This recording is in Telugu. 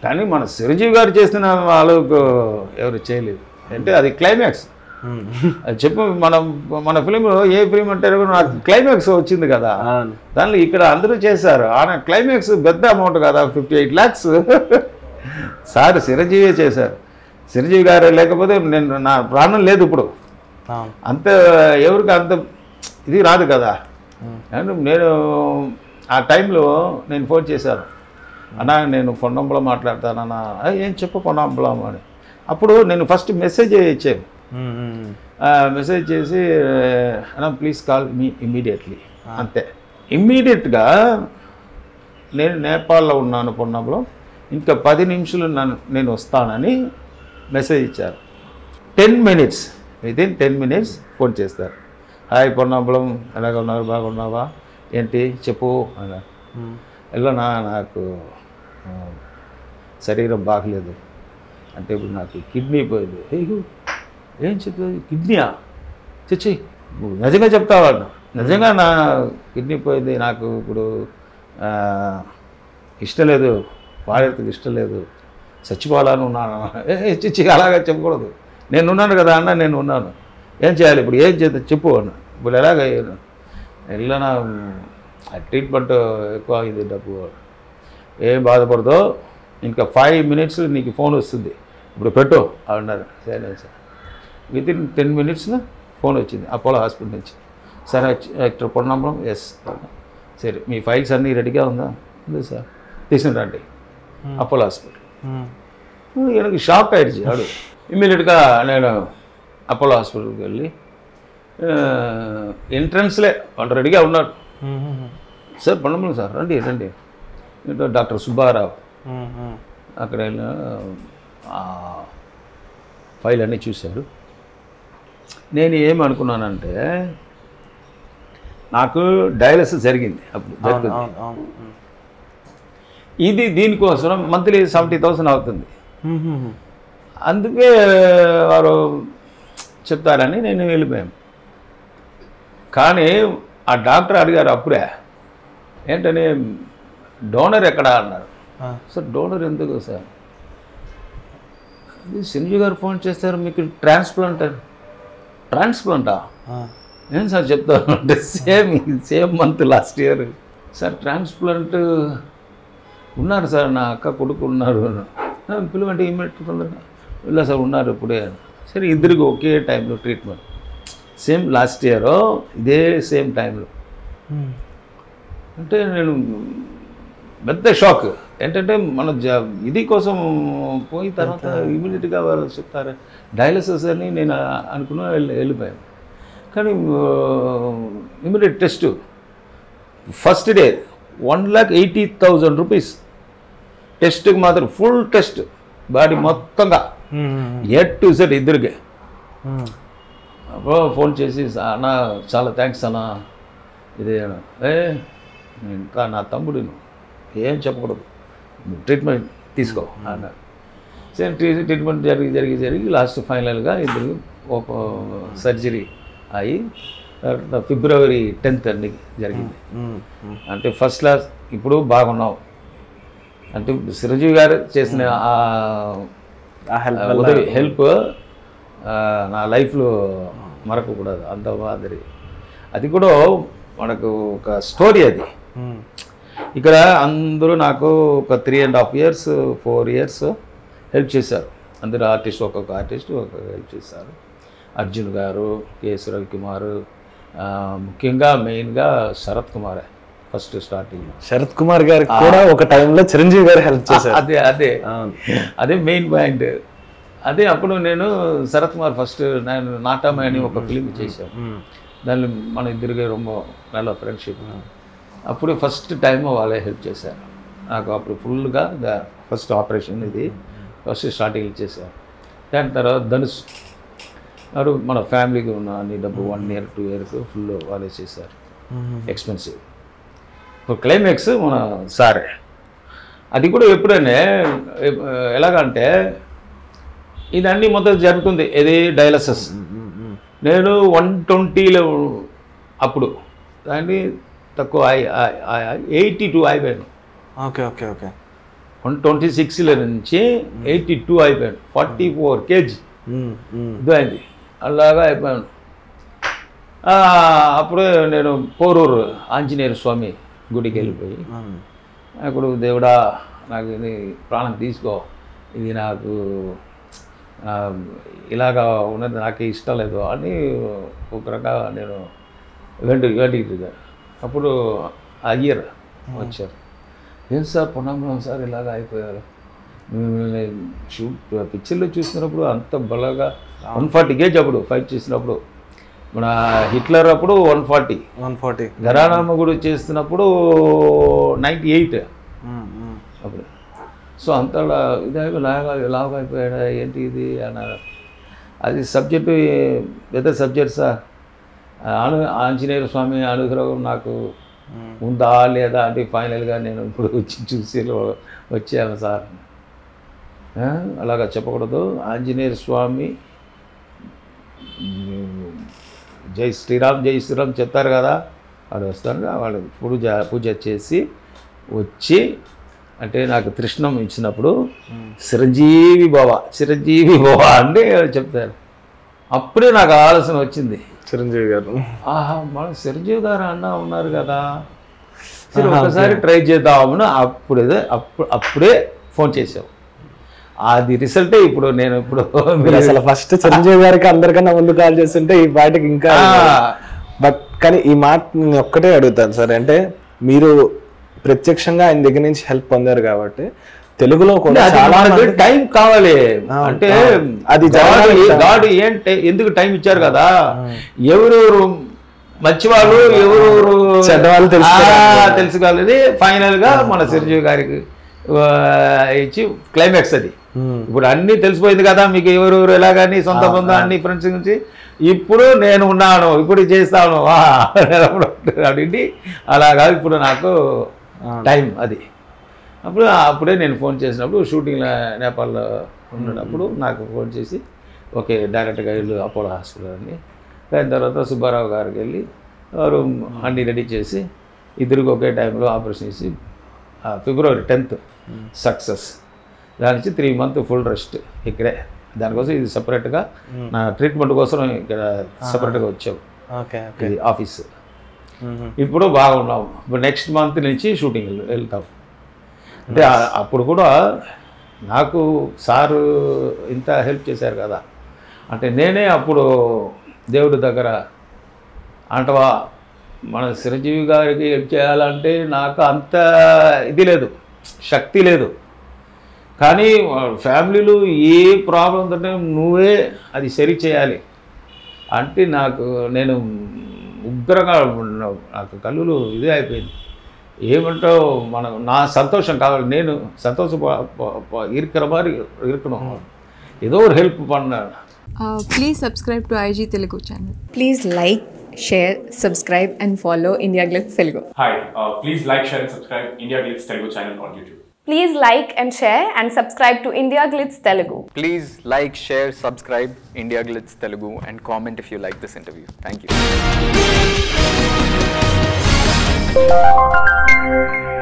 కానీ మన చిరంజీవి గారు చేసిన వాళ్ళకు ఎవరు చేయలేదు అంటే అది క్లైమాక్స్ అది చెప్పు మనం మన ఫిలిం ఏ ఫిలిం అంటే నాకు క్లైమాక్స్ వచ్చింది కదా అవును దానిలో ఇక్కడ అందరూ చేశారు ఆయన క్లైమాక్స్ పెద్ద అమౌంట్ కదా fifty eight lakhs sir Chiranjeevi చేశారు చిరంజీవి గారు లేకపోతే నేను నా ప్రాణం లేదు ఇప్పుడు అవును అంత ఎవరికి అంత ఇది రాదు కదా అండ్ నేను ఆ టైంలో నేను ఫోన్ చేశాను అన్నా నేను పొన్నంబులో మాట్లాడతానన్నా "ఆ, ఏం చెప్పు పొన్నంబులం అని అప్పుడు నేను ఫస్ట్ మెసేజ్ ఇచ్చాను మెసేజ్ చేసి అన్నా ప్లీజ్ కాల్ మీ ఇమ్మీడియట్లీ అంతే ఇమ్మీడియట్గా నేను నేపాల్లో ఉన్నాను పొన్నంలో ఇంకా పది నిమిషాలు నన్ను నేను వస్తానని మెసేజ్ ఇచ్చారు ten minutes within ten minutes phone చేస్తారు హాయ్ పొన్నంబలం ఎలాగ ఉన్నారు బాగున్నావా ఏంటి చెప్పు అన్నారు వెళ్ళనా నాకు ఆ, శరీరం బాగలేదు అంటే ఇప్పుడు నాకు కిడ్నీ పోయింది అయ్యో ఏం చెప్తుంది కిడ్నీయా చచ్చి నువ్వు నిజంగా చెప్తావా అన్నా. నిజంగా నా కిడ్నీ పోయింది నాకు ఇప్పుడు ఆ, ఇష్టం లేదు వాడేందుకు ఇష్టం లేదు చచ్చిపోవాలని ఉన్నాను ఏ ఏ, చిచ్చి అలాగా చెప్పకూడదు నేను ఉన్నాను కదా అన్న నేను ఉన్నాను ఏం చేయాలి ఇప్పుడు ఏం చేద్దాం చెప్పు అన్న ఇప్పుడు ఎలాగ వెళ్ళనా ట్రీట్మెంట్ ఎక్కువ అయింది డబ్బు ఏం బాధపడదో ఇంకా ఫైవ్ మినిట్స్ నీకు ఫోన్ వస్తుంది ఇప్పుడు పెట్టు అన్నారు సరే సార్ విత్ ఇన్ టెన్ మినిట్స్లో ఫోన్ వచ్చింది అపోలో హాస్పిటల్ నుంచి సార్ యాక్టర్ పొన్నంబరం ఎస్ సరే మీ ఫైల్స్ అన్నీ రెడీగా ఉందా ఉంది సార్ తీసుకుని రండి అపోలో హాస్పిటల్ எனக்கு షాక్ ఆయిடுச்சு ఆడు ఇమ్మీడియట్గా నేను అపోలో హాస్పిటల్కి వెళ్ళి ఎంట్రన్స్లే వాళ్ళు రెడీగా ఉన్నారు సార్ పండమలు సార్ రండి రండి ఇటు డాక్టర్ సుబ్బారావు అక్కడ వెళ్ళిన ఆ ఫైల్ అన్నీ చూశారు నేను ఏమనుకున్నానంటే నాకు డయాలసిస్ జరిగింది అప్పుడు జరుగుతుంది అవును అవును ఇది దీనికోసం మంత్లీ సెవెంటీ థౌసండ్ అవుతుంది అందుకే వారు చెప్తారని నేను వెళ్ళిపోయాను కానీ ఆ డాక్టర్ అడిగారు అప్పుడే ఏంటని డోనర్ ఎక్కడ అన్నారు సార్ డోనర్ ఎందుకు సార్ ఇది సింజు గారు ఫోన్ చేస్తారు మీకు ట్రాన్స్ప్లాంట్ ట్రాన్స్ప్లాంటా ఏం సార్ చెప్తాను అంటే same same month last year sir transplant ఉన్నారు సార్ నా అక్క కొడుకు ఉన్నారు "ఆ, పిలువంటే ఇమ్మీడియట్ తొందరగా ಇಲ್ಲ సార్ ఉన్నారు ఇప్పుడే సరే ఇద్దరికి ఒకే టైంలో ట్రీట్మెంట్ సేమ్ లాస్ట్ ఇయర్ ఇదే సేమ్ టైంలో అంటే నేను పెద్ద షాక్ ఏంటంటే మన జ ఇది కోసం పోయిన తర్వాత ఇమీడియట్గా వాళ్ళు చెప్తారు డయాలసిస్ అని నేను అనుకున్నా వెళ్ళి వెళ్ళిపోయాను కానీ immediate test first day one lakh eighty thousand rupees టెస్ట్కి మాత్రం ఫుల్ టెస్ట్ బాడీ మొత్తంగా ఎట్ టు సెట్ ఇద్దరికి అప్పుడు ఫోన్ చేసి అన్న చాలా థ్యాంక్స్ అన్న ఇది అన్న. ఏ ఇంకా నా తమ్ముడు నువ్వు ఏం చెప్పకూడదు నువ్వు ట్రీట్మెంట్ తీసుకో అన్నారు సరే ట్రీ- ట్రీట్మెంట్ జరిగి జరిగి జరిగి లాస్ట్ ఫైనల్గా ఇద్దరు ఒక సర్జరీ అయ్యి తర్వాత ఫిబ్రవరి టెన్త్ అండి జరిగింది అంటే ఫస్ట్ క్లాస్ ఇప్పుడు బాగున్నావు అంటే చిరంజీవి గారు చేసిన ఆ ఆ హెల్ప్ ఆ ఉదవి హెల్ప్ నా లైఫ్లో మరకకూడదు అంత మాదిరి అది కూడా మనకు ఒక స్టోరీ అది ఇక్కడ అందరూ నాకు ఒక three and half years four years help చేశారు అందరూ ఆర్టిస్ట్ ఒక్కొక్క ఆర్టిస్ట్ ఒక్కొక్క హెల్ప్ చేశారు అర్జున్ గారు కేఎస్ రవికుమార్ ఆ, ముఖ్యంగా మెయిన్గా శరత్ కుమార్ ఫస్ట్ స్టార్టింగ్ శరత్ కుమార్ గారికి కూడా ఒక టైంలో చిరంజీవి గారు హెల్ప్ చేశారు అదే అదే అవును అదే మెయిన్ పాయింట్ అదే అప్పుడు నేను శరత్ కుమార్ ఫస్ట్ నేను నాటమే అని ఒక ఫిలిం చేశాను దానిలో మన ఇద్దరికి ரொம்ப நல்ல ఫ్రెండ్షిప్ అప్పుడు ఫస్ట్ టైం వాళ్ళే హెల్ప్ చేశారు నాకు అప్పుడు ఫుల్గా ఫస్ట్ ఆపరేషన్ ఇది ఫస్ట్ స్టార్టింగ్ చేశారు దాని తర్వాత ధనుష్ వారు మన ఫ్యామిలీకి ఉన్న అన్ని డబ్బు వన్ ఇయర్ టూ ఇయర్కి ఫుల్ వాళ్ళే చేశారు ఎక్స్పెన్సివ్ ఇప్పుడు క్లైమాక్స్ మన సారే అది కూడా ఎప్పుడైనా ఎ- ఎలాగంటే ఇదన్నీ మొత్తం జరుగుతుంది ఇది డయాలసిస్ నేను వన్ ట్వంటీలో అప్పుడు దాన్ని తక్కువ ఎయిటీ టూ అయిపోయాను okay okay okay one twenty సిక్స్లో నుంచి ఎయిటీ టూ అయిపోయాను ఫార్టీ ఫోర్ కేజీ ఉమ్, ఉమ్, ఇది అయింది అలాగా అయిపోయాను ఆ, అప్పుడే నేను పోరూరు ఆంజనేయ స్వామి గుడికి వెళ్ళిపోయి ఉమ్, అప్పుడు దేవుడా నాకు ఇది ప్రాణం తీసుకో ఇది నాకు ఆ, ఇలాగా ఉన్నది నాకు ఇష్టం లేదు అని ఒక రకంగా నేను వెంట వెంటికి దిగాను అప్పుడు అయ్యర్ వచ్చారు ఏం సార్ పొన్నం సార్ ఇలాగ అయిపోయారు మిమ్మల్ని షూట్ పిక్చర్లో చూసినప్పుడు అంత బలగా వన్ ఫార్టీ కేజ్ అప్పుడు ఫైట్ చేసినప్పుడు మన హిట్లర్ అప్పుడు వన్ ఫార్టీ 140 గరానమ్మ గుడి చేస్తున్నప్పుడు నైంటీ ఎయిట్ ఉమ్, ఉమ్, అప్పుడు సో అంత ఇదైపు లాగా లాగా అయిపోయాడా ఏంటి ఇది అన్నారు అది సబ్జెక్టు పెద్ద సబ్జెక్ట్ సార్ అను ఆంజనేయ స్వామి అనుగ్రహం నాకు ఉమ్. ఉందా లేదా అంటే ఫైనల్గా నేను ఇప్పుడు వచ్చి చూసి వచ్చాను సార్ ఆ, అలాగా చెప్పకూడదు ఆంజనేయ స్వామి ఉమ్, జై శ్రీరామ్ జై శ్రీరామ్ చెప్తారు కదా వాడు వస్తాడు వాళ్ళు పూజ పూజ చేసి వచ్చి అంటే నాకు తృష్ణం ఇచ్చినప్పుడు చిరంజీవి భవ చిరంజీవి భవ అంటే చెప్తారు అప్పుడే నాకు ఆలోచన వచ్చింది చిరంజీవి గారు ఆహా మన చిరంజీవి గారు అన్న ఉన్నారు కదా సరే ఒకసారి ట్రై చేద్దామని అప్పుడే అప్పుడు అప్పుడే ఫోన్ చేసావు అది రిజల్టే ఇప్పుడు నేను ఇప్పుడు మీరు అసలు ఫస్ట్ చిరంజీవి గారికి అందరికన్నా ముందు కాల్ చేస్తుంటే ఈ పాటకి ఇంకా బట్ కానీ ఈ మాట నేను ఒక్కటే అడుగుతాను సార్ అంటే మీరు ప్రత్యక్షంగా ఆయన దగ్గర నుంచి హెల్ప్ పొందారు కాబట్టి తెలుగులో కూడా చాలా మంది టైం కావాలి ఆ, అంటే ఆ, అది జరగాలి. గాడ్ ఏం టై- ఎందుకు టైం ఇచ్చారు కదా ఎవరెవరు మంచివాళ్ళు ఎవరెవరు చెడ్డవాళ్ళు తెలుసుకోవాలి. ఆ, తెలుసుకోవాలి ఫైనల్ గా మన చిరంజీవి గారికి ఆ, ఇచ్చి క్లైమాక్స్ అది ఉమ్, ఇప్పుడు అన్నీ తెలిసిపోయింది కదా మీకు ఎవరెవరు ఎలాగని సొంత బంధం అన్ని ఫ్రెండ్స్ నుంచి ఇప్పుడు నేను ఉన్నాను ఇప్పుడు చేస్తాను వా అప్పుడు అడిగి అలాగా ఇప్పుడు నాకు టైం అది అప్పుడు అప్పుడే నేను ఫోన్ చేసినప్పుడు షూటింగ్ నేపాల్లో ఉన్నప్పుడు నాకు ఫోన్ చేసి ఓకే డైరెక్ట్గా వెళ్ళు అపోలో హాస్పిటల్ అని దాని తర్వాత సుబ్బారావు గారికి వెళ్ళి వారు అన్నీ రెడీ చేసి ఇద్దరికి ఒకే టైంలో ఆపరేషన్ చేసి ఆ, ఫిబ్రవరి టెన్త్ సక్సెస్ దాని నుంచి త్రీ మంత్ ఫుల్ రెస్ట్ ఇక్కడే దానికోసం ఇది సపరేట్గా నా ట్రీట్మెంట్ కోసం ఇక్కడ సపరేట్గా వచ్చావు ఓకే ఓకే ఇది ఆఫీస్ ఉమ్, ఇప్పుడు బాగున్నాం ఇప్పుడు నెక్స్ట్ మంత్ నుంచి షూటింగ్ వెళ్- వెళ్తాం అంటే ఆ- అప్పుడు కూడా నాకు సారు ఇంత హెల్ప్ చేశారు కదా అంటే నేనే అప్పుడు దేవుడి దగ్గర అంటవా మన చిరంజీవి గారికి హెల్ప్ చేయాలంటే నాకు అంత ఇది లేదు శక్తి లేదు కానీ ఫ్యామిలీలో ఏ ప్రాబ్లం ఉంటే నువ్వే అది సరి చేయాలి అంటే నాకు నేను ఉగ్రగా ఉన్న- నాకు కళ్ళులు ఇదే అయిపోయింది ఏమంటావు మనం నా సంతోషం కావాలి నేను సంతోష இருக்கிற மாதிரி இருக்கணும் ஏதோ ஒரு ஹெல்ப் பண்ண Uh, please subscribe to IG Telugu channel. Please like, share, subscribe, and follow India Glitz Telugu. Hi, uh, please like, share, and subscribe India Glitz Telugu channel on YouTube. Please like and share and subscribe to India Glitz Telugu. Please like, share, subscribe India Glitz Telugu and comment if you like this interview. Thank you.